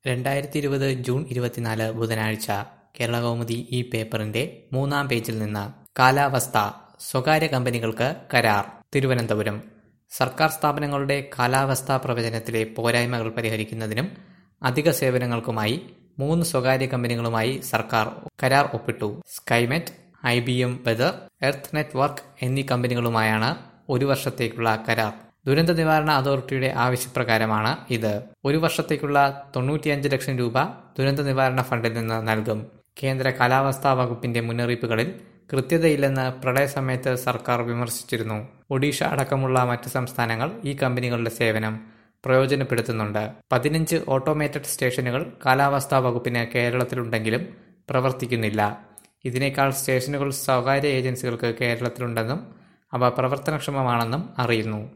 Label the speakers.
Speaker 1: രണ്ടായിരത്തി ഇരുപത് ജൂൺ ഇരുപത്തിനാല് ബുധനാഴ്ച കേരളകൗമുദി ഈ പേപ്പറിന്റെ മൂന്നാം പേജിൽ നിന്ന് കാലാവസ്ഥ സ്വകാര്യ കമ്പനികൾക്ക് കരാർ തിരുവനന്തപുരം സർക്കാർ സ്ഥാപനങ്ങളുടെ കാലാവസ്ഥാ പ്രവചനത്തിലെ പോരായ്മകൾ പരിഹരിക്കുന്നതിനും അധിക സേവനങ്ങൾക്കുമായി മൂന്ന് സ്വകാര്യ കമ്പനികളുമായി സർക്കാർ കരാർ ഒപ്പിട്ടു Skymet I B M weather earth network എന്നീ കമ്പനികളുമായാണ് ഒരു വർഷത്തേക്കുള്ള കരാർ ദുരന്ത നിവാരണ അതോറിറ്റിയുടെ ആവശ്യപ്രകാരമാണ് ഇത് ഒരു വർഷത്തേക്കുള്ള തൊണ്ണൂറ്റിയഞ്ച് ലക്ഷം രൂപ ദുരന്ത നിവാരണ ഫണ്ടിൽ നിന്ന് നൽകും കേന്ദ്ര കാലാവസ്ഥാ വകുപ്പിന്റെ മുന്നറിയിപ്പുകളിൽ കൃത്യതയില്ലെന്ന് പ്രളയസമയത്ത് സർക്കാർ വിമർശിച്ചിരുന്നു ഒഡീഷ അടക്കമുള്ള മറ്റ് സംസ്ഥാനങ്ങൾ ഈ കമ്പനികളുടെ സേവനം പ്രയോജനപ്പെടുത്തുന്നുണ്ട് പതിനഞ്ച് ഓട്ടോമേറ്റഡ് സ്റ്റേഷനുകൾ കാലാവസ്ഥാ വകുപ്പിന് കേരളത്തിലുണ്ടെങ്കിലും പ്രവർത്തിക്കുന്നില്ല ഇതിനേക്കാൾ സ്റ്റേഷനുകൾ സ്വകാര്യ ഏജൻസികൾക്ക് കേരളത്തിലുണ്ടെന്നും അവ പ്രവർത്തനക്ഷമമാണെന്നും അറിയുന്നു